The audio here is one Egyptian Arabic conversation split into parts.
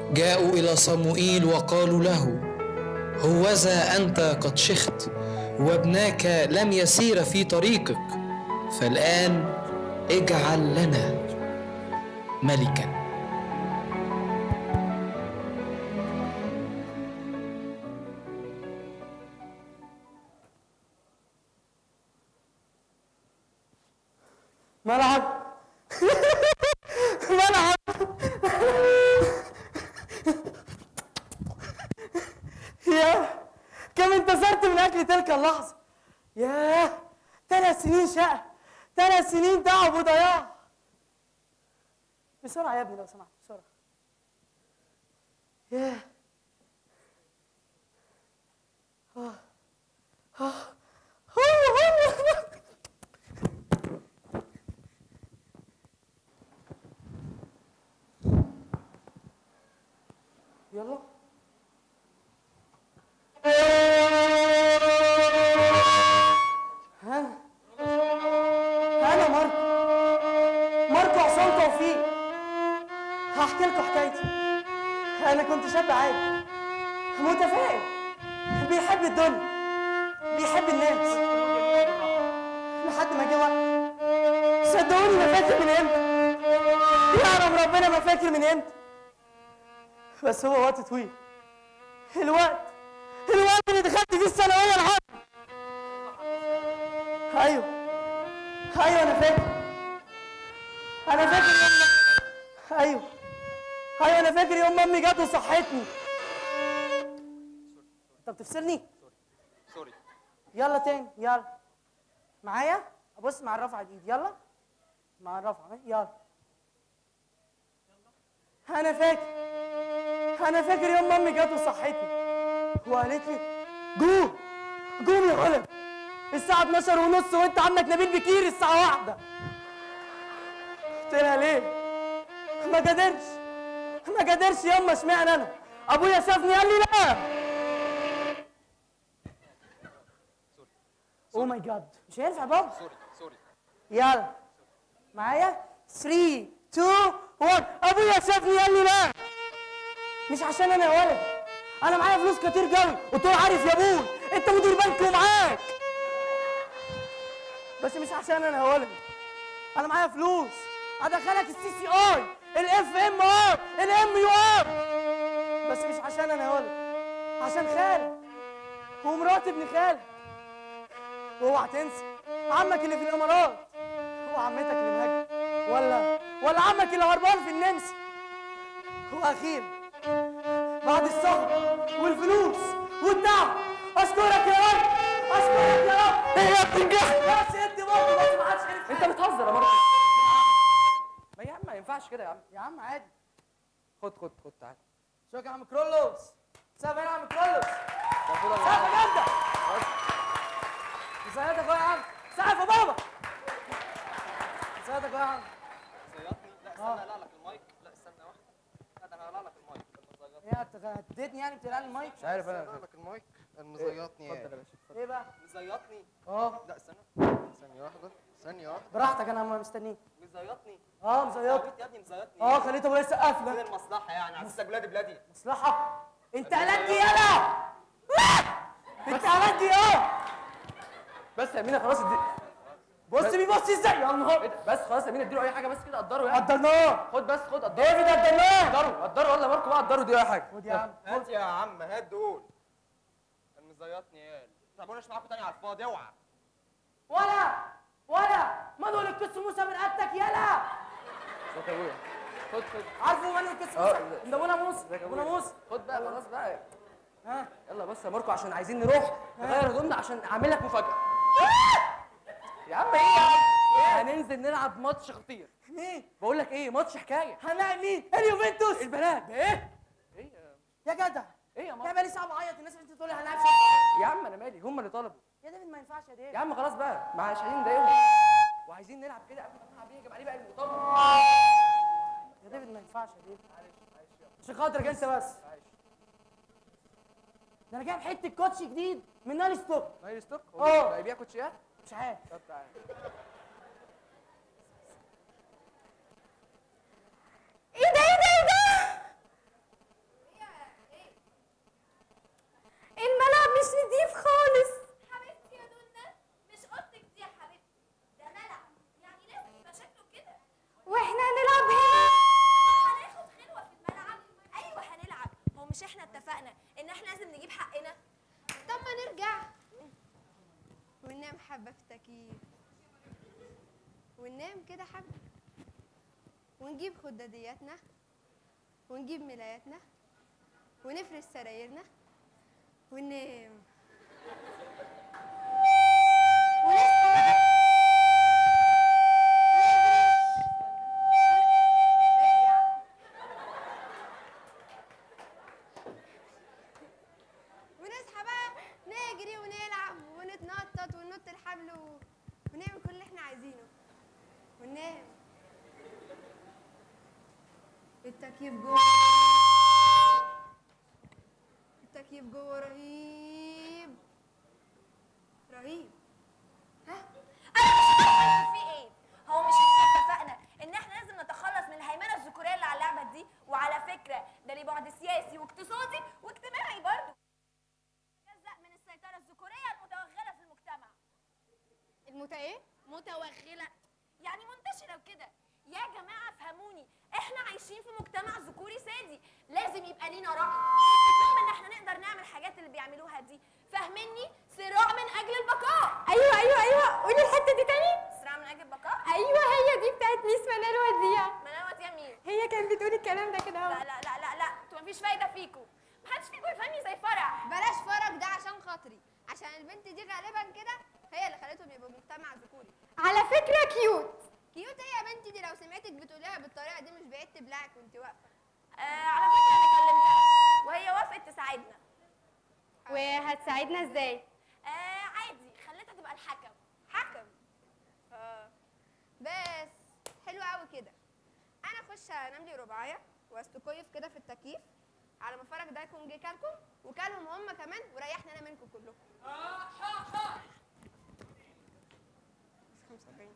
جاءوا إلى صموئيل وقالوا له هوذا أنت قد شخت وابناك لم يسير في طريقك فالآن اجعل لنا ملكا ملعب ملعب يا كم انتصرت من اجل تلك اللحظه ياه ثلاث سنين شقه ثلاث سنين تعب وضياع بسرعه يا ابني لو سمحت بسرعه ياه آه. آه. آه. يلا ها انا ماركو ماركو عصام توفيق هحكي لكم حكايتي انا كنت شاب عادي متفائل بيحب الدنيا بيحب الناس لحد ما جه وقت صدقوني ما فاكر من امتى يعلم ربنا ما فاكر من امتى بس هو وقت طويل الوقت الوقت اللي دخلت فيه الثانوية العامة أيوه أيوه أنا فاكر أنا فاكر يوم أيوه أيوه أنا فاكر يوم ما أمي جت وصحتني أنت بتفصلني؟ سوري يلا تاني يلا معايا؟ أبص مع الرفعة الإيد يلا مع الرفعة يلا أنا فاكر انا فاكر يوم ما امي جت وصحتني وقالت لي قوم قوم يا ولد الساعة 12 ونص وانت عمك نبيل بكير الساعة واحدة قلت لها ليه؟ ما قدرش ما قدرش ياما اشمعنى انا ابويا شافني قال لي لا او ماي جاد مش هينفع بابا سوري سوري يلا معايا 3 2 1 ابويا شافني قال لي لا مش عشان انا يا ولد انا معايا فلوس كتير قوي قلت له عارف يا ابوي انت مدير بنك ومعاك بس مش عشان انا يا ولد انا معايا فلوس ادخلك السي سي اي الاف ام ار الام يو ار بس مش عشان انا يا ولد عشان خالد ومرات ابن خالد واوعى تنسى عمك اللي في الامارات وعمتك اللي مهاجر ولا ولا عمك اللي هربان في النمسا واخيرا بعد السهر والفلوس والتعب اشكرك يا رب اشكرك يا رب هي بتنجح يا ست برضه بس ما حدش عارف انت بتهزر يا ماركو ما يا عم ما ينفعش كده يا عم يا عم عادي خد خد خد تعالى شكرا يا عم كرولوس سقف هنا يا عم كرولوس خد يا سقف عم. جامده ازيك يا اخويا يا عم سقف يا بابا ازيك يا اخويا يا عم زيطني لا استنى اقلع لك المايك لا استنى واحده لا ده انا هقلع لك المايك ايه انت هديتني يعني بتقلع لي المايك مش عارف انا هقلع لك المايك المزيطني اتفضل يا يعني باشا اتفضل. ايه بقى مزيطني اه لا استنى ثانية واحدة ثانية واحدة براحتك انا مستنيك مزيطني اه مزيط يا ابني مزيطني اه خليته ابويا يسقف فين لك المصلحة يعني عزيزك بلادي بلادي مصلحه انت قلقت يالا انت قلقت اه بس يا مينا خلاص ادي بص بيبص ازاي يا ايه نهار ده بس خلاص يا مينا اديله اي حاجه بس كده قدره يعني قدرناه خد بس خد قدره ديفيد قدرناه قدره قدره يلا يا ماركو بقى قدره دي اي حاجه خد يا عم هات يا عم هات دول المزيطني يال تعبوناش معاكم تاني على الفاضي اوعى ولا ولا ما دول الكس موسى من قدك يالا ازيك يا ابويا خد خد عارفه من الكس اه، موسى ده ابونا موسى ازيك يا ابونا ابويا موسى خد بقى خلاص بقى ها يلا بس يا ماركو عشان عايزين نروح نغير هدومنا عشان اعمل لك مفاجاه يا عم ايه يا عم هننزل نلعب ماتش خطير مين بقول لك ايه ماتش حكايه هنلاعب مين اليوفنتوس البنات ايه ايه يا- يا جدع ايه يا يا ماركو بالي صعب اعيط الناس اللي انت تقول لي هنلاعب شباب يا عم انا مالي هم اللي طلبوا يا ديفيد ما ينفعش يا ديفيد يا عم خلاص بقى مش عايزين نضايقهم وعايزين نلعب كده قبل ما نلعب يهجم عليه بقى المؤتمر يا ديفيد ما ينفعش يا ديفيد عشان خاطرك انت بس ده انا جايب حته كوتش جديد من نار ستوك نايل ستوك اه. هو بيبيع كوتشيات مش عارف طب تعالى ايه ده ايه ده ايه ده مش احنا اتفقنا ان احنا لازم نجيب حقنا طب ما نرجع وننام حبة في التكييف وننام كده حبة ونجيب خدادياتنا ونجيب ملاياتنا ونفرش سرايرنا وننام ونصحى بقى. نجري. إيه يا عم؟ ونصحى بقى نجري ونلعب ونتنطط وننط الحبل و... ونعمل كل اللي احنا عايزينه وننام التكييف جوه التكييف جوه رهيب رهيب ها في ايه هو مش احنا اتفقنا ان احنا لازم نتخلص من الهيمنه الذكوريه اللي على اللعبه دي وعلى فكره ده ليه بعد سياسي واقتصادي واجتماعي برضه جزء من السيطره الذكوريه المتوغله في المجتمع المت ايه متوغله يعني منتشره وكده يا جماعه فهموني احنا عايشين في مجتمع ذكوري سادي لازم يبقى لينا راي ونثبت لهم ان احنا نقدر نعمل الحاجات اللي بيعملوها دي فاهميني صراع من اجل البقاء ايوه ايوه ايوه قولي الحته دي تاني صراع من اجل البقاء ايوه هي دي بتاعت ميس منال وديع منوت يا مين هي كانت بتقول الكلام ده كده لا اهو لا لا لا لا انتوا مفيش فايده فيكم محدش فيكم يفهمني زي فرح بلاش فرج ده عشان خاطري عشان البنت دي غالبا كده هي اللي خلتهم يبقوا مجتمع ذكوري على فكره كيوت كيوت ايه يا بنتي دي لو سمعتك بتقوليها بالطريقه دي مش بعيد تبلعك وانت واقفه آه على فكره انا كلمتها وهي وافقت تساعدنا وهتساعدنا ازاي آه عادي خليتها تبقى الحكم حكم اه بس حلو قوي كده انا اخش انام لي رباعيه واستكيف كده في التكييف على ما فرج ده يكون جه كلكم وكلهم هم كمان وريحني انا منكم كلكم بس 45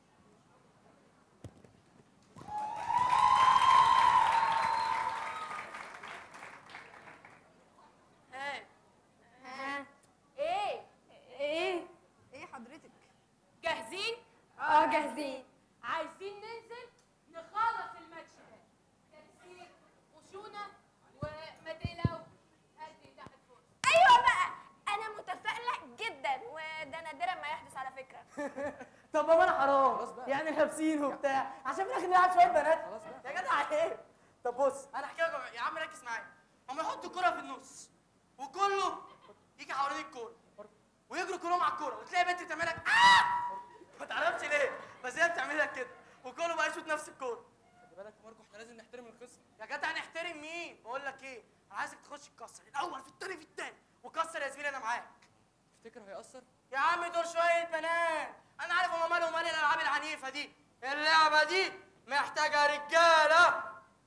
ها ها ايه ايه ايه حضرتك جاهزين؟ اه جاهزين عايزين ننزل نخلص الماتش ده تنسيق خشونة وما تقلقوش ادي تحت فرصة ايوه بقى انا متفائله جدا وده نادرا ما يحدث على فكره طب ما انا حرام خلاص بقى. يعني لابسين وبتاع عشان في الاخر نلعب شويه بنات خلاص بقى. يا جدع ايه طب بص انا احكي لكم يا عم ركز معايا هم يحطوا الكوره في النص وكله يجي حوالين الكوره ويجروا كلهم على الكوره وتلاقي بنت بتعمل لك آه! ما تعرفش ليه بس هي بتعمل لك كده وكله بقى يشوط نفس الكوره خلي بالك يا ماركو احنا لازم نحترم الخصم يا جدع نحترم مين بقول لك ايه انا عايزك تخش تكسر الاول في التاني في التاني وكسر يا زميلي انا معاك تفتكر هيأثر؟ يا عم دول شوية بنات أنا عارف هما مالهم مال الألعاب العنيفة دي اللعبة دي محتاجة رجالة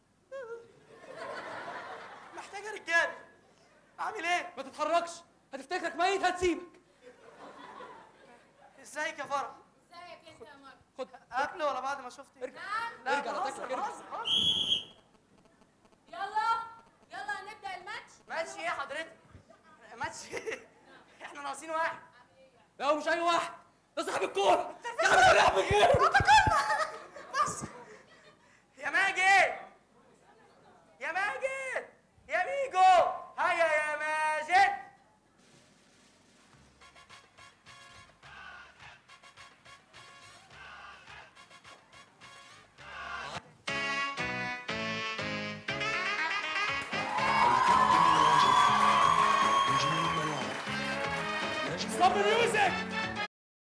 محتاجة رجالة أعمل إيه؟ ما تتحركش هتفتكرك ميت هتسيبك إزيك يا فرح؟ ازيك انت يا مارك خد قبل ولا بعد ما شفتي؟ ارجع لا ارجع خلاص لتاكلك ارجع خلاص خلاص يلا يلا نبدأ الماتش ماشي إيه حضرتك؟ ماشي إحنا ناقصين واحد لا هو مش اي واحد ده صاحب الكوره يا عم ده لعب غير بص يا ماجد يا ماجد يا ميجو هيا يا ماجد ستوب ميوزك